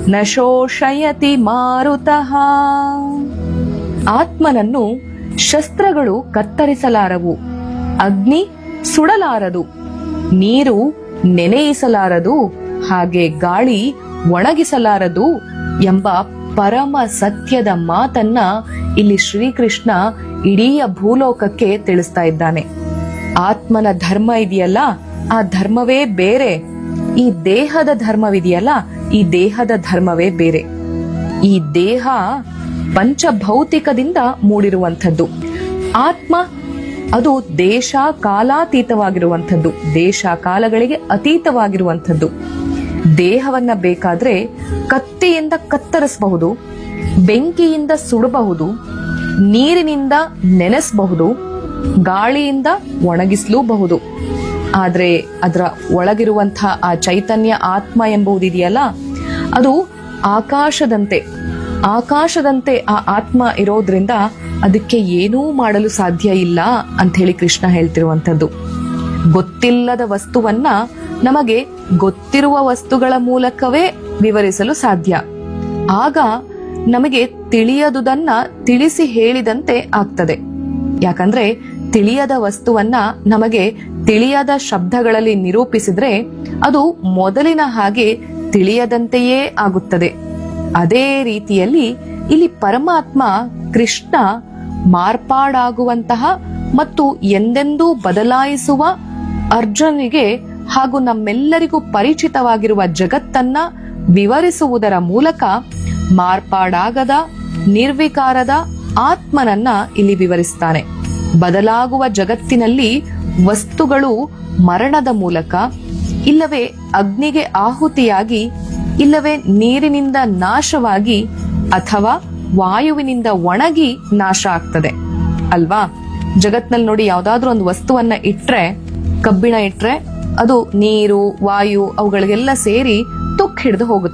ನ ಶೋಷಯತಿ ಮಾರುತಃ ಆತ್ಮನನ್ನು ಶಸ್ತ್ರಗಳು ಕತ್ತರಿಸಲಾರವು ಅಗ್ನಿ ಸುಡಲಾರದು ನೀರು ನೆನೆಯಿಸಲಾರದು ಹಾಗೆ ಗಾಳಿ ಒಣಗಿಸಲಾರದು ಎಂಬ ಪರಮ ಸತ್ಯದ ಮಾತನ್ನ ಇಲ್ಲಿ ಶ್ರೀಕೃಷ್ಣ ಇಡೀ ಭೂಲೋಕಕ್ಕೆ ತಿಳಿಸ್ತಾ ಇದ್ದಾನೆ ಆತ್ಮನ ಧರ್ಮ ಇದೆಯಲ್ಲ ಆ ಧರ್ಮವೇ ಬೇರೆ ಈ ದೇಹದ ಧರ್ಮವಿದೆಯಲ್ಲ ಈ ದೇಹದ ಧರ್ಮವೇ ಬೇರೆ ಈ ದೇಹ ಪಂಚಭೌತಿಕದಿಂದ ಮೂಡಿರುವಂಥದ್ದು ಆತ್ಮ ಅದು ದೇಶ ಕಾಲಾತೀತವಾಗಿರುವಂಥದ್ದು ದೇಶ ಕಾಲಗಳಿಗೆ ಅತೀತವಾಗಿರುವಂಥದ್ದು ದೇಹವನ್ನ ಬೇಕಾದ್ರೆ ಕತ್ತಿಯಿಂದ ಕತ್ತರಿಸಬಹುದು ಬೆಂಕಿಯಿಂದ ಸುಡಬಹುದು ನೀರಿನಿಂದ ನೆನೆಸಬಹುದು ಗಾಳಿಯಿಂದ ಒಣಗಿಸಲೂಬಹುದು ಆದ್ರೆ ಅದರ ಒಳಗಿರುವಂತಹ ಆ ಚೈತನ್ಯ ಆತ್ಮ ಎಂಬುದಿದೆಯಲ್ಲ ಅದು ಆಕಾಶದಂತೆ ಆಕಾಶದಂತೆ ಆ ಆತ್ಮ ಇರೋದ್ರಿಂದ ಅದಕ್ಕೆ ಏನೂ ಮಾಡಲು ಸಾಧ್ಯ ಇಲ್ಲ ಅಂತ ಹೇಳಿ ಕೃಷ್ಣ ಹೇಳ್ತಿರುವಂತದ್ದು ಗೊತ್ತಿಲ್ಲದ ವಸ್ತುವನ್ನ ನಮಗೆ ಗೊತ್ತಿರುವ ವಸ್ತುಗಳ ಮೂಲಕವೇ ವಿವರಿಸಲು ಸಾಧ್ಯ ಆಗ ನಮಗೆ ತಿಳಿಯದುದನ್ನ ತಿಳಿಸಿ ಹೇಳಿದಂತೆ ಆಗ್ತದೆ ಯಾಕಂದ್ರೆ ತಿಳಿಯದ ವಸ್ತುವನ್ನ ನಮಗೆ ತಿಳಿಯದ ಶಬ್ದಗಳಲ್ಲಿ ನಿರೂಪಿಸಿದ್ರೆ ಅದು ಮೊದಲಿನ ಹಾಗೆ ತಿಳಿಯದಂತೆಯೇ ಆಗುತ್ತದೆ ಅದೇ ರೀತಿಯಲ್ಲಿ ಇಲ್ಲಿ ಪರಮಾತ್ಮ ಕೃಷ್ಣ ಮಾರ್ಪಾಡಾಗುವಂತಹ ಮತ್ತು ಎಂದೆಂದೂ ಬದಲಾಯಿಸುವ ಅರ್ಜುನಿಗೆ ಹಾಗೂ ನಮ್ಮೆಲ್ಲರಿಗೂ ಪರಿಚಿತವಾಗಿರುವ ಜಗತ್ತನ್ನ ವಿವರಿಸುವುದರ ಮೂಲಕ ಮಾರ್ಪಾಡಾಗದ ನಿರ್ವಿಕಾರದ ಆತ್ಮನನ್ನ ಇಲ್ಲಿ ವಿವರಿಸ್ತಾನೆ ಬದಲಾಗುವ ಜಗತ್ತಿನಲ್ಲಿ ವಸ್ತುಗಳು ಮರಣದ ಮೂಲಕ ಇಲ್ಲವೇ ಅಗ್ನಿಗೆ ಆಹುತಿಯಾಗಿ ಇಲ್ಲವೇ ನೀರಿನಿಂದ ನಾಶವಾಗಿ ಅಥವಾ ವಾಯುವಿನಿಂದ ಒಣಗಿ ನಾಶ ಆಗ್ತದೆ ಅಲ್ವಾ ಜಗತ್ನಲ್ಲಿ ನೋಡಿ ಯಾವ್ದಾದ್ರೂ ಒಂದು ವಸ್ತುವನ್ನ ಇಟ್ರೆ ಕಬ್ಬಿಣ ಇಟ್ರೆ ಅದು ನೀರು ವಾಯು ಅವುಗಳಿಗೆಲ್ಲ ಸೇರಿ ತುಕ್ ಹಿಡಿದು ಹೋಗುತ್ತೆ